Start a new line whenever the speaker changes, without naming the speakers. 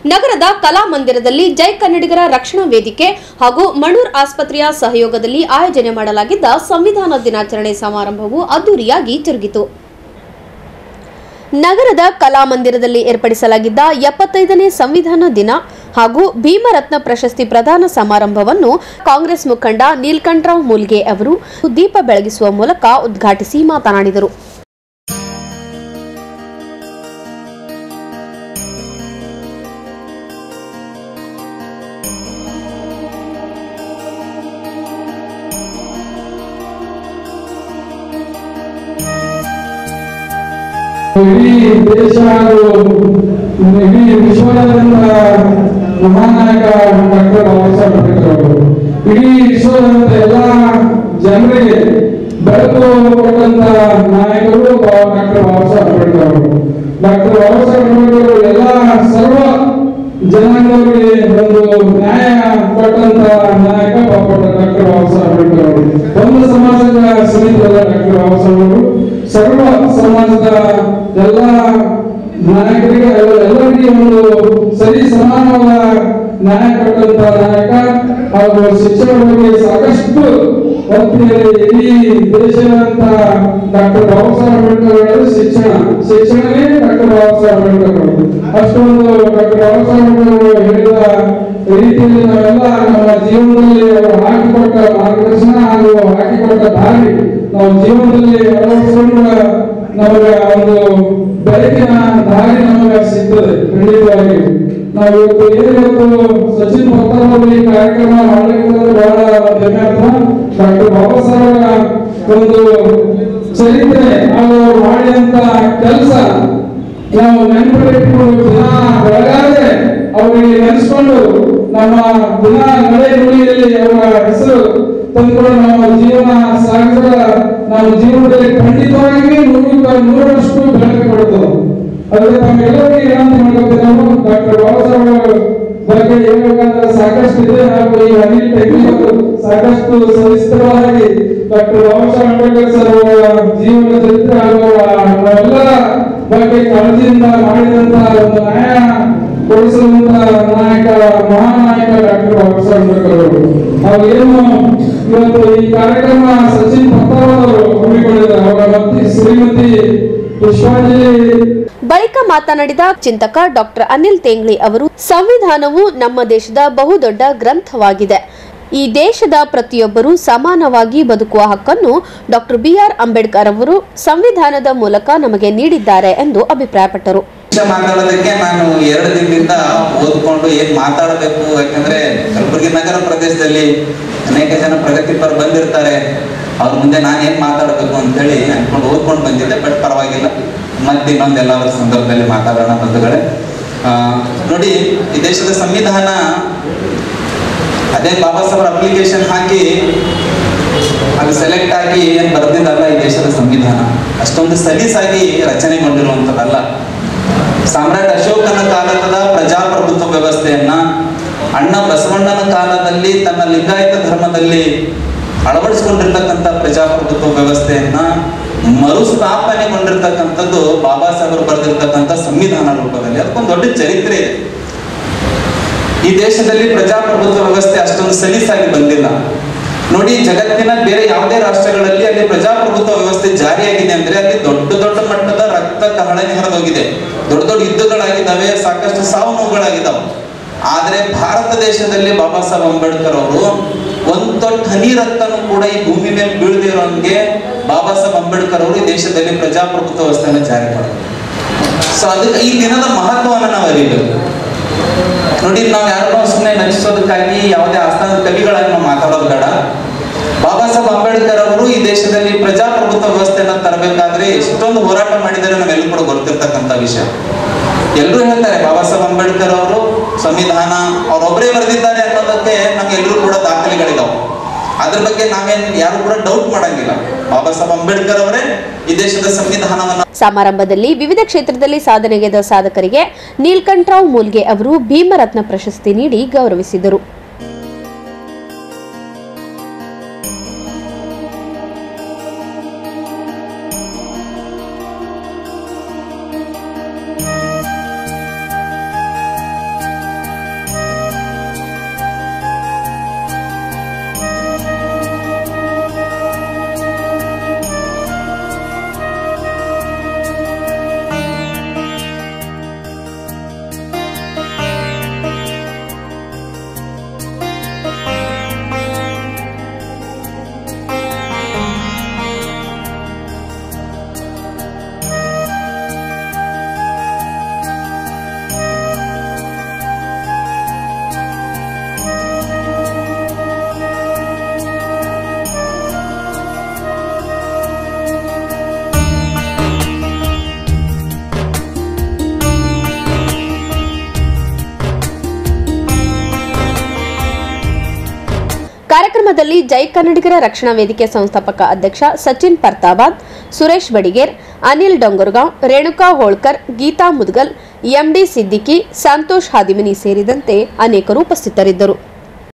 ನಗರದ ಕಲಾಮಂದಿರದಲ್ಲಿ ಜೈ ಕನ್ನಡಿಗರ ರಕ್ಷಣಾ ವೇದಿಕೆ ಹಾಗೂ ಮಣೂರ್ ಆಸ್ಪತ್ರೆಯ ಸಹಯೋಗದಲ್ಲಿ ಆಯೋಜನೆ ಮಾಡಲಾಗಿದ್ದ ಸಂವಿಧಾನ ದಿನಾಚರಣೆ ಸಮಾರಂಭವು ಅದ್ದೂರಿಯಾಗಿ ಜರುಗಿತು ನಗರದ ಕಲಾಮಂದಿರದಲ್ಲಿ ಏರ್ಪಡಿಸಲಾಗಿದ್ದ ಎಪ್ಪತ್ತೈದನೇ ಸಂವಿಧಾನ ದಿನ ಹಾಗೂ ಭೀಮರತ್ನ ಪ್ರಶಸ್ತಿ ಪ್ರದಾನ ಸಮಾರಂಭವನ್ನು ಕಾಂಗ್ರೆಸ್ ಮುಖಂಡ ನೀಲ್ಕಂಠರಾವ್ ಮೂಲ್ಗೆ ಅವರು ದೀಪ ಬೆಳಗಿಸುವ ಮೂಲಕ ಉದ್ಘಾಟಿಸಿ ಮಾತನಾಡಿದರು
ಇಡೀ ದೇಶ ಹಾಗೂ ಇಡೀ ವಿಶ್ವದಾದ್ಯಂತ ಮಹಾನಾಯಕ ಡಾಕ್ಟರ್ ಬಾಬಾ ಸಾಹೇಬ್ ಅಂಬೇಡ್ಕರ್ ಅವರು ಇಡೀ ವಿಶ್ವದಾದ್ಯಂತ ಎಲ್ಲ ಜನರಿಗೆ ಬೆಳಕು ಕೊಟ್ಟಂತ ನಾಯಕರು ಡಾಕ್ಟರ್ ಬಾಬಾ ಸಾಹೇಬ್ ಅಂಬೇಡ್ಕರ್ ಅವರು ಡಾಕ್ಟರ್ ಬಾಬಾ ಸಾಹೇಬ್ ಅಂಬೇಡ್ಕರ್ ಅವರು ಎಲ್ಲ ಸರ್ವ ಜನಾಂಗಗಳಿಗೆ ಒಂದು ನ್ಯಾಯ ಕೊಟ್ಟಂತ ನಾಯಕ ಡಾಕ್ಟರ್ ಬಾಬಾ ಸಾಹೇಬ್ ಅಂಬೇಡ್ಕರ್ ಅವರು ಒಂದು ಸಮಾಜದ ಸಮಿತಿಯಲ್ಲ ಡಾಕ್ಟರ್ ಬಾಬಾ ಸಾಹೇಬ್ ಅವರು ಸರ್ವ ಸಮಾಜದ ಎಲ್ಲ ನಾಯಕರಿಗೆ ಎಲ್ಲ- ಎಲ್ಲರಿಗೆ ಒಂದು ಸರಿ ಸಮಾನವಾದ ನ್ಯಾಯ ಕೊಟ್ಟಂತ ನಾಯಕ ಹಾಗೂ ಶಿಕ್ಷಣ ಬಗ್ಗೆ ಸಾಕಷ್ಟು ಹೊತ್ತಿನಲ್ಲಿ ಇಡೀ ದೇಶದಂತ ಡಾಕ್ಟರ್ ಬಾಬಾ ಸಾಹೇಬ್ ಅಂಬೇಡ್ಕರ್ ಅವರು ಶಿಕ್ಷಣ ಶಿಕ್ಷಣವೇ ಡಾಕ್ಟರ್ ಬಾಬಾ ಸಾಹೇಬ್ ಅಂಬೇಡ್ಕರ್ ಅವರು ಅಷ್ಟೊಂದು ಡಾಕ್ಟರ್ ಬಾಬಾ ಸಾಹೇಬ್ ಅಂಬೇಡ್ಕರ್ ಅವರು ಹೇಳಿದ ರೀತಿಯಲ್ಲಿ ನಾವೆಲ್ಲ ನಮ್ಮ ಜೀವನದಲ್ಲಿ ಅವರು ಹಾಕಿಕೊಟ್ಟ ಮಾರ್ಗದರ್ಶನ ಹಾಗೂ ಹಾಕಿಕೊಟ್ಟ ದಾರಿ ನಾವು ಜೀವನದಲ್ಲಿ ಅಳವಡಿಸಿಕೊಂಡ ನಮಗೆ ಒಂದು ಬೆಳಕಿನ ದಾರಿ ನಮಗೆ ಸಿಗ್ತದೆ ಖಂಡಿತವಾಗಿ ನಾವು ಇವತ್ತು ಏನಿವತ್ತು ಸಚಿನ್ ಭಕ್ತರ್ ಅವರು ಈ ಕಾರ್ಯಕ್ರಮ ಮಾಡಲಿಕ್ಕೆ ಬಹಳ ಹೆಮ್ಮೆ ಅರ್ಥ ಡಾಕ್ಟರ್ ಬಾಬಾ ಸಾಹೇಬ್ ಒಂದು ಚರಿತ್ರೆ ಹಾಗೂ ಅವರು ಮಾಡಿದಂತ ಕೆಲಸ ನಾವು ನೆನಪಿಟ್ಟುಕೊಂಡು ದಿನ ಬೆಳಗಾದ್ರೆ ಅವರಿಗೆ ನೆನೆಸ್ಕೊಂಡು ನಮ್ಮ ದಿನ ನಡೆ ನುಡಿಯಲ್ಲಿ ಅವರ ಹೆಸರು ತಂದುಕೊಂಡು ನಮ್ಮ ಜೀವನ ಸಾಗಿಸಿದ ನಮ್ಮ ಜೀವನದಲ್ಲಿ ಖಂಡಿತವಾಗಿ ನೂರು ನೂರಷ್ಟು ಬೆಳಕು ಕೊಡುತ್ತದೆ ಅದಕ್ಕೆ ತಮ್ಮೆಲ್ಲರಿಗೂ ಏನಂತ ಮಾಡ್ಕೊತೀವಿ ನಾವು ಡಾಕ್ಟರ್ ಬಾಬಾ ಸಾಹೇಬ್ ಬಗ್ಗೆ ಹೇಳ್ಬೇಕಂದ್ರೆ ಸಾಕಷ್ಟು ಇದೆ ಹಾಗೂ ಈ ಅನಿಲ್ ಟೆಕ್ನಿಕ್ ಸಾಕಷ್ಟು ಸವಿಸ್ತರವಾಗಿ ಡಾಕ್ಟರ್ ಬಾಬಾ ಸಾಹೇಬ್ ಅಂಬೇಡ್ಕರ್ ಸರ್ ಅವರ ಜೀವನ ಚರಿತ್ರೆ ಹಾಗೂ ಅವರ ನಾವೆಲ್ಲರ ಬಗ್ಗೆ ಕಾಳಜಿಯಿಂದ ಮಾಡಿದಂತ ಒಂದು ನ್ಯಾಯ ಕೊಡಿಸಿದಂತ ನಾಯಕ ಮಹಾನಾಯಕ ಡಾಕ್ಟರ್ ಬಾಬಾ ಸಾಹೇಬ್ ಅಂಬೇಡ್ಕರ್ ಅವರು ನಾವು ಏನು ಇವತ್ತು ಈ ಕಾರ್ಯಕ್ರಮ ಸಚಿನ್ ಭಕ್ತರ್ ಅವರು ಹಮ್ಮಿಕೊಂಡಿದ್ದಾರೆ ಅವರ ಮತ್ತೆ ಶ್ರೀಮತಿ ಪುಷ್ಪಾಂಜಲಿ
ಬಳಿಕ ಮಾತನಾಡಿದ ಚಿಂತಕ ಡಾಕ್ಟರ್ ಅನಿಲ್ ತೇಂಗ್ಳಿ ಅವರು ಸಂವಿಧಾನವು ನಮ್ಮ ದೇಶದ ಬಹುದೊಡ್ಡ ಗ್ರಂಥವಾಗಿದೆ ಈ ದೇಶದ ಪ್ರತಿಯೊಬ್ಬರೂ ಸಮಾನವಾಗಿ ಬದುಕುವ ಹಕ್ಕನ್ನು ಡಾಕ್ಟರ್ ಬಿಆರ್ ಅಂಬೇಡ್ಕರ್ ಅವರು ಸಂವಿಧಾನದ ಮೂಲಕ ನಮಗೆ ನೀಡಿದ್ದಾರೆ ಎಂದು ಅಭಿಪ್ರಾಯಪಟ್ಟರು
ವಿಷಯ ಮಾತಾಡೋದಕ್ಕೆ ನಾನು ಎರಡು ದಿನದಿಂದ ಓದ್ಕೊಂಡು ಏನ್ ಮಾತಾಡಬೇಕು ಯಾಕಂದ್ರೆ ಕಲಬುರಗಿ ನಗರ ಪ್ರದೇಶದಲ್ಲಿ ಅನೇಕ ಜನ ಪ್ರಗತಿಪರ ಬಂದಿರ್ತಾರೆ ಅವ್ರ ಮುಂದೆ ನಾನು ಏನ್ ಮಾತಾಡಬೇಕು ಅಂತ ಹೇಳಿ ಅನ್ಕೊಂಡು ಓದ್ಕೊಂಡು ಬಂದಿದ್ದೆ ಬಟ್ ಪರವಾಗಿಲ್ಲ ಮತ್ತೆ ಇನ್ನೊಂದು ಎಲ್ಲಾದ್ರ ಸಂದರ್ಭದಲ್ಲಿ ಮಾತಾಡೋಣ ಬಂಧುಗಳೇ ಆ, ನೋಡಿ ಈ ದೇಶದ ಸಂವಿಧಾನ ಅದೇ ಬಾಬಾ ಸಾಹೇಬ್ರ ಅಪ್ಲಿಕೇಶನ್ ಹಾಕಿ ಅದು ಸೆಲೆಕ್ಟ್ ಆಗಿ ಏನ್ ಬರ್ದಿದ್ದಲ್ಲ ಈ ದೇಶದ ಸಂವಿಧಾನ ಅಷ್ಟೊಂದು ಸಲೀಸಾಗಿ ರಚನೆಗೊಂಡಿರುವಂತದ್ದಲ್ಲ ಸಾಮ್ರಾಟ್ ಅಶೋಕನ ಕಾಲದ ಪ್ರಜಾಪ್ರಭುತ್ವ ವ್ಯವಸ್ಥೆಯನ್ನ ಅಣ್ಣ ಬಸವಣ್ಣನ ಕಾಲದಲ್ಲಿ ತನ್ನ ಲಿಂಗಾಯತ ಧರ್ಮದಲ್ಲಿ ಅಳವಡಿಸಿಕೊಂಡಿರ್ತಕ್ಕಂಥ ಪ್ರಜಾಪ್ರಭುತ್ವ ವ್ಯವಸ್ಥೆಯನ್ನ ಮರುಸ್ಥಾಪನೆಗೊಂಡಿರ್ತಕ್ಕಂಥದ್ದು ಬಾಬಾ ಸಾಹೇಬರು ಬರೆದಿರ್ತಕ್ಕಂಥ ಸಂವಿಧಾನ ರೂಪದಲ್ಲಿ ಅದಕ್ಕೊಂದು ದೊಡ್ಡ ಚರಿತ್ರೆ ಇದೆ ಈ ದೇಶದಲ್ಲಿ ಪ್ರಜಾಪ್ರಭುತ್ವ ವ್ಯವಸ್ಥೆ ಅಷ್ಟೊಂದು ಸಲೀಸಾಗಿ ಬಂದಿಲ್ಲ ನೋಡಿ ಜಗತ್ತಿನ ಬೇರೆ ಯಾವುದೇ ರಾಷ್ಟ್ರಗಳಲ್ಲಿ ಅಲ್ಲಿ ಪ್ರಜಾಪ್ರಭುತ್ವ ವ್ಯವಸ್ಥೆ ಜಾರಿಯಾಗಿದೆ ಅಂದ್ರೆ ಅಲ್ಲಿ ದೊಡ್ಡ ದೊಡ್ಡ ಮಟ್ಟದ ರಕ್ತ ಕಹಳನೆ ಹರಿದೋಗಿದೆ ದೊಡ್ಡ ದೊಡ್ಡ ಯುದ್ಧಗಳಾಗಿದ್ದಾವೆ ಸಾಕಷ್ಟು ಸಾವು ನೋವುಗಳಾಗಿದ್ದಾವೆ ಆದ್ರೆ ಭಾರತ ದೇಶದಲ್ಲಿ ಬಾಬಾ ಸಾಹೇಬ್ ಅಂಬೇಡ್ಕರ್ ಅವರು ಒಂದ್ ತೊಟ್ಟು ಹನಿ ರಕ್ತನೂ ಕೂಡ ಈ ಭೂಮಿ ಮೇಲೆ ಬೀಳದೇ ಇರೋಂಗೆ ಬಾಬಾ ಸಾಹೇಬ್ ಅಂಬೇಡ್ಕರ್ ಅವರು ಈ ದೇಶದಲ್ಲಿ ಪ್ರಜಾಪ್ರಭುತ್ವ ವ್ಯವಸ್ಥೆಯನ್ನು ಜಾರಿ ಮಾಡಿದ್ರು ಸೊ ಅದಕ್ಕೆ ಈ ದಿನದ ಮಹತ್ವವನ್ನು ನಾವು ಅರಿಬೇಕು ನೋಡಿ ನಾವು ಯಾರನ್ನೋ ಸುಮ್ಮನೆ ನಗಿಸೋದಕ್ಕಾಗಿ ಯಾವುದೇ ಆಸ್ಥಾನದ ಕವಿಗಳಾಗಿ ನಾವು ಮಾತಾಡೋದು ಬೇಡ ಬಾಬಾ ಸಾಹೇಬ್ ಅಂಬೇಡ್ಕರ್ ಅವರು ಈ ದೇಶದಲ್ಲಿ ಪ್ರಜಾಪ್ರಭುತ್ವ ವ್ಯವಸ್ಥೆಯನ್ನ ತರಬೇಕಾದ್ರೆ ಎಷ್ಟೊಂದು ಹೋರಾಟ ಮಾಡಿದರೆ ನಾವೆಲ್ಲರೂ ಕೂಡ ಗೊತ್ತಿರ್ತಕ್ಕಂಥ ವಿಷಯ ಎಲ್ಲರೂ ಹೇಳ್ತಾರೆ ಬಾಬಾ ಸಾಹೇಬ್ ಅಂಬೇಡ್ಕರ್ ಅವರು ಸಂವಿಧಾನ ಅವರೊಬ್ಬರೇ ಬರೆದಿದ್ದಾರೆ ಅನ್ನೋದಕ್ಕೆ ನಮ್ಗೆಲ್ಲರೂ ಕೂಡ ದಾಖಲೆಗಳಿದಾವೆ ಅದ್ರ ಬಗ್ಗೆ ನಾವೇನ್ ಯಾರು ಕೂಡ ಡೌಟ್ ಮಾಡಂಗಿಲ್ಲ ಬಾಬಾ ಸಾಹೇಬ್ ಅಂಬೇಡ್ಕರ್ ಅವರೇ ಈ ದೇಶದ ಸಂವಿಧಾನವನ್ನ
ಸಮಾರಂಭದಲ್ಲಿ ವಿವಿಧ ಕ್ಷೇತ್ರದಲ್ಲಿ ಸಾಧನೆಗೆದ ಸಾಧಕರಿಗೆ ನೀಲ್ಕಂಠರಾವ್ ಮೂಲ್ಗೆ ಅವರು ಭೀಮರತ್ನ ಪ್ರಶಸ್ತಿ ನೀಡಿ ಗೌರವಿಸಿದರು ಕಾರ್ಯಕ್ರಮದಲ್ಲಿ ಜೈ ಕನ್ನಡಿಗರ ರಕ್ಷಣಾ ವೇದಿಕೆ ಸಂಸ್ಥಾಪಕ ಅಧ್ಯಕ್ಷ ಸಚಿನ್ ಪರ್ತಾಬಾದ್ ಸುರೇಶ್ ಬಡಿಗೇರ್ ಅನಿಲ್ ಡೊಂಗರ್ಗಾಂವ್ ರೇಣುಕಾ ಹೋಳ್ಕರ್ ಗೀತಾ ಮುದ್ಗಲ್ ಎಂಡಿ ಸಿದ್ದಿಕಿ ಸಂತೋಷ್ ಹಾದಿಮಿನಿ ಸೇರಿದಂತೆ ಅನೇಕರು ಉಪಸ್ಥಿತರಿದ್ದರು